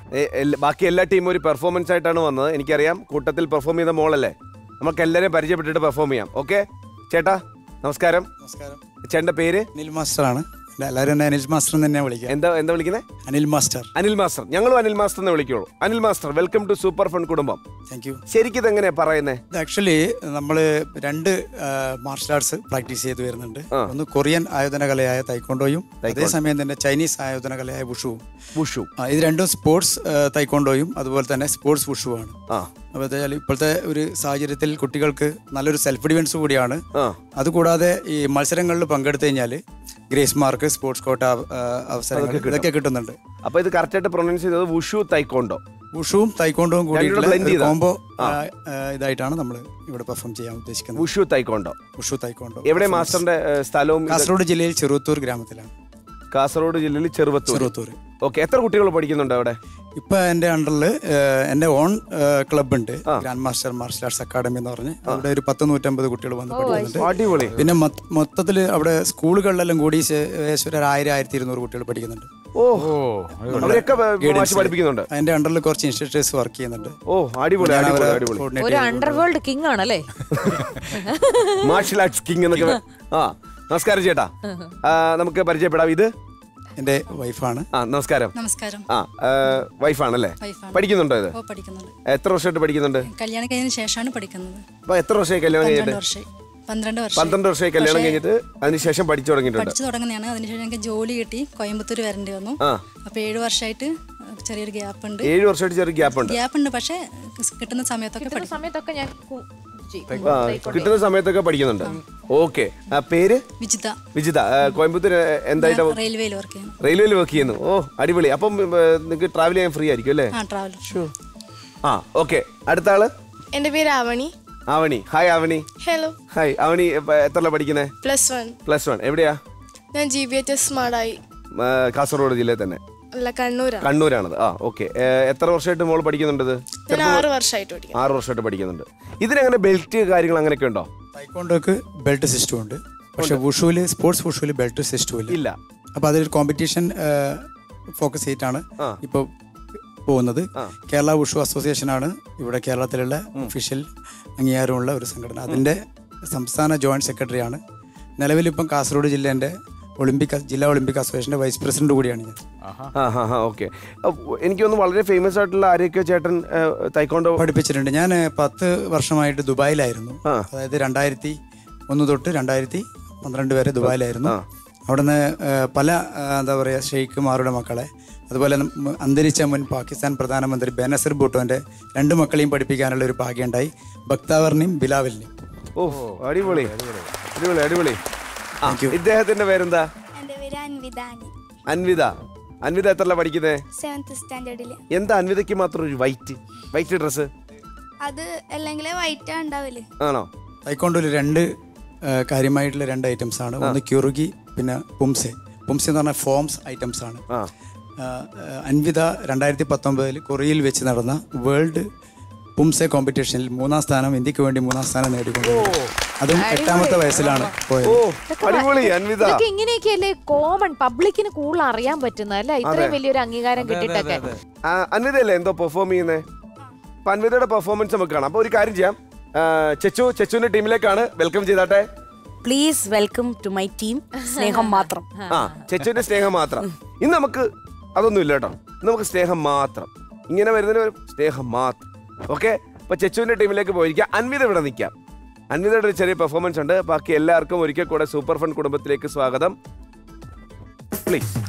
A- എല്ല- ബാക്കി എല്ലാ ടീമും ഒരു പെർഫോമൻസ് ആയിട്ടാണ് വന്നത് എനിക്കറിയാം കൂട്ടത്തിൽ പെർഫോം ചെയ്ത മോളല്ലേ നമുക്ക് എല്ലാവരെയും പരിചയപ്പെട്ടിട്ട് പെർഫോം ചെയ്യാം ഓക്കെ ചേട്ടാ നമസ്കാരം നമസ്കാരം ചേട്ടൻ്റെ പേര് അനിൽ മാസ്റ്ററാണ് എല്ലാവരും എന്നെ അനിൽ മാസ്റ്റർ എന്ന് തന്നെ വിളിക്കുക എന്താ എന്താ വിളിക്കുന്നത് അനിൽ മാസ്റ്റർ അനിൽ മാസ്റ്റർ ഞങ്ങളും അനിൽ മാസ്റ്റർ എന്ന് വിളിക്കുള്ളൂ Anil master welcome to super fun കുടുംബം താങ്ക് യു ശരിക്കും ഇതെങ്ങനെയാ പറയുന്നേ ഇത് ആക്ച്വലി നമ്മൾ രണ്ട് മാർഷൽ ആർട്സ് പ്രാക്ടീസ് ചെയ്ത് വരുന്നുണ്ട് ആ. ഒന്ന് കൊറിയൻ ആയോധന കലയായ തൈക്കോണ്ടോയും അതേസമയം തന്നെ ചൈനീസ് ആയോധന കലയായ വുഷുവും വുഷു ആ, ഇത് രണ്ടും സ്പോർട്സ് തൈക്കോണ്ടോയും അതുപോലെ തന്നെ സ്പോർട്സ് വുഷുവാണ് ആ അപ്പോൾ എന്തായാലും ഇപ്പോഴത്തെ ഒരു സാഹചര്യത്തിൽ കുട്ടികൾക്ക് നല്ലൊരു സെൽഫ് ഡിഫൻസ് കൂടിയാണ് ആ അതുകൂടാതെ ഈ മത്സരങ്ങളിൽ പങ്കെടുത്തു കഴിഞ്ഞാൽ ഗ്രേസ് മാർക്ക് സ്പോർട്സ് കോട്ട ആ, അവസരങ്ങൾ ഇതൊക്കെ കിട്ടുന്നുണ്ട് അപ്പൊ ഇത് കറക്റ്റ് ആയിട്ട് പ്രൊനൗൺസ് ചെയ്തത് വുഷു തൈക്കോണ്ടോ ഉഷുവും തൈക്കോണ്ടോവും blend കൂടിയിട്ടുള്ള ചെയ്താ? കോംബോ ഇതായിട്ടാണ് നമ്മൾ ഇവിടെ പെർഫോം ചെയ്യാൻ ഉദ്ദേശിക്കുന്നത് വുഷു തൈക്കോണ്ടോ ഉഷു തൈക്കോണ്ടോ എവിടെ മാസ്റ്ററിന്റെ ഏഹ്, സ്ഥലവും ഇത്? കാസർഗോഡ് ജില്ലയിൽ ചെറുത്തൂർ ഗ്രാമത്തിലാണ് കാസർഗോഡ് ജില്ലയിൽ ചെറുവത്തൂർ ചെറുത്തൂർ ഓക്കെ എത്ര കുട്ടികൾ പഠിക്കുന്നുണ്ട് അവിടെ ഇപ്പൊ എൻ്റെ അണ്ടറിൽ എൻ്റെ ഓൺ ക്ലബ് ഉണ്ട് grand master martial arts academy എന്ന് പറഞ്ഞ് അവിടെ ഒരു പത്ത് നൂറ്റമ്പത് കുട്ടികൾ വന്ന് പഠിക്കുന്നുണ്ട് അടിപൊളി പിന്നെ മൊത്തത്തിൽ അവിടെ സ്കൂളുകളിലെല്ലാം കൂടി ശേ- ഏകദേശം ഒരു ആയിരം ആയിരത്തി ഇരുന്നൂറ് കുട്ടികൾ പഠിക്കുന്നുണ്ട് ഓ അവരൊക്കെ മാഷ് പഠിപ്പിക്കുന്നുണ്ട് അതിന്റെ അണ്ടറിൽ കുറച്ച് ഇൻസ്റ്റിറ്റ്യൂട്ടേഴ്സ് വർക്ക് ചെയ്യുന്നുണ്ട് ഓ അടിപൊളി ഞാൻ അടിപൊളി അവരെ അടിപൊളി coordinate ഒരു ചെയ്ത് അണ്ടർവേൾഡ് കിങ് ആണല്ലേ മാർഷൽ ആർട്സ് കിങ് എന്നൊക്കെ വ- ആ നമസ്കാരം ചേട്ടാ ആ, നമുക്ക് പരിചയപ്പെടാം ഇത് എൻ്റെ വൈഫാണ് ആ നമസ്കാരം നമസ്കാരം ആ വൈഫാണല്ലേ വൈഫാണ്. പഠിക്കുന്നുണ്ടോ ഇത് ഓ പഠിക്കുന്നുണ്ട് എത്ര വർഷമായിട്ട് പഠിക്കുന്നുണ്ട് കല്യാണം കഴിഞ്ഞതിന് ശേഷമാണ് പഠിക്കുന്നത് അപ്പൊ എത്ര വർഷമായി കല്യാണം പന്ത്രണ്ട് കഴിഞ്ഞിട്ട് വർഷം പന്ത്രണ്ട് വർഷം പന്ത്രണ്ട് വർഷമായി കല്യാണം കഴിഞ്ഞിട്ട് അതിനുശേഷം പഠിച്ചു തുടങ്ങിയിട്ടുണ്ട് പഠിച്ചു തുടങ്ങുന്നതാണ് അതിനുശേഷം എനിക്ക് ജോലി കിട്ടി കോയമ്പത്തൂർ വരേണ്ടി വന്നു ആ അപ്പൊ ഏഴു വർഷമായിട്ട് ചെറിയൊരു ഗ്യാപ്പ് ഉണ്ട് ഏഴ് വർഷമായിട്ട് ചെറിയ ഗ്യാപ്പ് ഉണ്ട് ഗ്യാപ്പ് ഉണ്ട് പക്ഷെ കിട്ടുന്ന സമയത്തൊക്കെ കിട്ടുന്ന പഠിക്കും സമയത്തൊക്കെ ഞാൻ കു- ചെയ്യും. ആ, കിട്ടുന്ന സമയത്തൊക്കെ പഠിക്കുന്നുണ്ട് ഓക്കെ പേര് വിജിത വിജിത ആ, കോയമ്പത്തൂർ എന്തായിട്ട് റെയിൽവേയിൽ വർക്ക് ചെയ്യുന്നു റെയിൽവേയിൽ വർക്ക് ചെയ്യുന്നു ഓ അടിപൊളി അപ്പം നിങ്ങൾക്ക് ട്രാവൽ ചെയ്യാൻ ഫ്രീ ആയിരിക്കും അല്ലേ ആ ട്രാവൽ ആ ഓക്കെ അടുത്ത ആള് എൻ്റെ പേര് Avani Avani hi Avani hello hi Avani എത്ര പഠിക്കുന്നേ പ്ലസ് വൺ പ്ലസ് വൺ എവിടെയാ ഞാൻ G B H S Madayi ആ, കാസർഗോഡ് ജില്ലയിൽ തന്നെ അല്ല കണ്ണൂരാണ് കണ്ണൂരാണത് ആ ഓക്കെ എത്ര വർഷമായിട്ട് മോൾ പഠിക്കുന്നുണ്ട് ഇത് ഞാൻ ആറ് വർഷമായിട്ട് പഠിക്കുന്നു ആറ് വർഷമായിട്ട് പഠിക്കുന്നുണ്ട് ഇതിനെങ്ങനെ ബെൽറ്റ് കാര്യങ്ങൾ അങ്ങനെയൊക്കെ ഉണ്ടോ തൈക്കോണ്ടോക്ക് ബെൽറ്റ് സിസ്റ്റം ഉണ്ട് പക്ഷെ വുഷുവിൽ സ്പോർട്സ് വുഷുവിൽ ബെൽറ്റ് സിസ്റ്റം ഇല്ല ഇല്ല അപ്പോൾ അതൊരു കോമ്പറ്റീഷൻ ഫോക്കസ് ചെയ്തിട്ടാണ് ആ. ഇപ്പോൾ പോകുന്നത് ആ. കേരള വുഷു അസോസിയേഷനാണ് ഇവിടെ കേരളത്തിലുള്ള ഒഫീഷ്യൽ അംഗീകാരമുള്ള ഒരു സംഘടന അതിൻ്റെ സംസ്ഥാന ജോയിന്റ് സെക്രട്ടറിയാണ് നിലവിലിപ്പം കാസർഗോഡ് ജില്ലേൻ്റെ ഒളിമ്പിക് ജില്ലാ ഒളിമ്പിക് അസോസിയേഷൻ്റെ വൈസ് പ്രസിഡന്റ് കൂടിയാണ് ഞാൻ ആ ഹാ ഹാ ഓക്കെ എനിക്ക് തോന്നുന്നു വളരെ ഫേമസ് ആയിട്ടുള്ള ആരെയൊക്കെ ചേട്ടൻ തൈക്കോണ്ടോ പഠിപ്പിച്ചിട്ടുണ്ട് ഞാൻ പത്ത് വർഷമായിട്ട് ദുബായിലായിരുന്നു ആ. അതായത് രണ്ടായിരത്തി ഒന്ന് തൊട്ട് രണ്ടായിരത്തി പന്ത്രണ്ട് വരെ ദുബായിലായിരുന്നു ആ. അവിടുന്ന് ഏഹ്, പല ഏഹ്, എന്താ പറയുക ഷെയ്ഖുമാരുടെ മക്കളെ അതുപോലെ നം- അന്തരിച്ച മുൻ പാകിസ്ഥാൻ പ്രധാനമന്ത്രി ബെനസർ ഭൂട്ടോന്റെ രണ്ട് മക്കളെയും പഠിപ്പിക്കാനുള്ള ഒരു ഭാഗ്യമുണ്ടായി ഭക്താവറിനെയും ബിലാവലിനെയും ഓ അടിപൊളി അടിപൊളി അടിപൊളി ആ, ഇദ്ദേഹത്തിന്റെ പേരെന്താ എൻ്റെ പേര് അൻവിതാനി അൻവിത അൻവിത എത്രല്ല പഠിക്കുന്നേ സെവൻത്ത് സ്റ്റാൻഡേർഡിൽ എന്താ അൻവിതയ്ക്ക് മാത്രം ഒരു വൈറ്റ് വൈറ്റ് ഡ്രസ്സ് അത് അല്ലെങ്കിൽ വൈറ്റാ ഉണ്ടാവില്ലേ ആണോ തൈക്കോണ്ടോയിൽ രണ്ട് ഏഹ്, കാര്യമായിട്ടുള്ള രണ്ട് ഐറ്റംസ് ആണ് ഒന്ന് ക്യുറുഗി പിന്നെ പുംസെ പുംസെ എന്ന് പറഞ്ഞാൽ ഫോംസ് ഐറ്റംസ് ആണ് ആ ആഹ് ആഹ് അൻവിത രണ്ടായിരത്തി പത്തൊമ്പതിൽ കൊറിയയിൽ വെച്ച് നടന്ന വേൾഡ് പുംസെ കോമ്പറ്റീഷനിൽ മൂന്നാം സ്ഥാനം ഇന്ത്യക്ക് വേണ്ടി മൂന്നാം സ്ഥാനം നേടിക്കൊണ്ടു അതും എട്ടാമത്തെ വയസ്സിലാണ് പോയത് ഓ അടിപൊളി അൻവിത ഇതൊക്കെ ഇങ്ങനെയൊക്കെയല്ലേ കോമൺ പബ്ലിക്കിന് കൂടുതൽ അറിയാൻ പറ്റുന്ന അല്ല ഇത്രയും വലിയൊരു അംഗീകാരം കിട്ടിയിട്ടൊക്കെ ആ, അൻവിതയല്ലേ എന്തോ പെർഫോം ചെയ്യുന്നേ അപ്പൊ അൻവിതയുടെ പെർഫോമൻസ് നമുക്ക് കാണാം അപ്പൊ ഒരു കാര്യം ചെയ്യാം ആ, ചെച്ചു ചെച്ചുവിന്റെ ടീമിലേക്കാണ് വെൽക്കം ചെയ്താട്ടെ please welcome to my team സ്നേഹം മാത്രം ആ ചെച്ചുവിന്റെ സ്നേഹം മാത്രം ഇന്ന് നമുക്ക് അതൊന്നും ഇല്ല കേട്ടോ ഇന്ന് നമുക്ക് സ്നേഹം മാത്രം ഇങ്ങനെ വരുന്നതിന് ഒരു സ്നേഹം മാത്രം ഓക്കെ അപ്പൊ ചെച്ചുവിന്റെ ടീമിലേക്ക് പോയിരിക്കാം അൻവിത ഇവിടെ നിൽക്കാം അൻവിതയുടെ ഒരു ചെറിയ പെർഫോമൻസ് ഉണ്ട് ബാക്കി എല്ലാവർക്കും ഒരിക്കൽ കൂടെ സൂപ്പർ ഫൺ കുടുംബത്തിലേക്ക് സ്വാഗതം പ്ലീസ്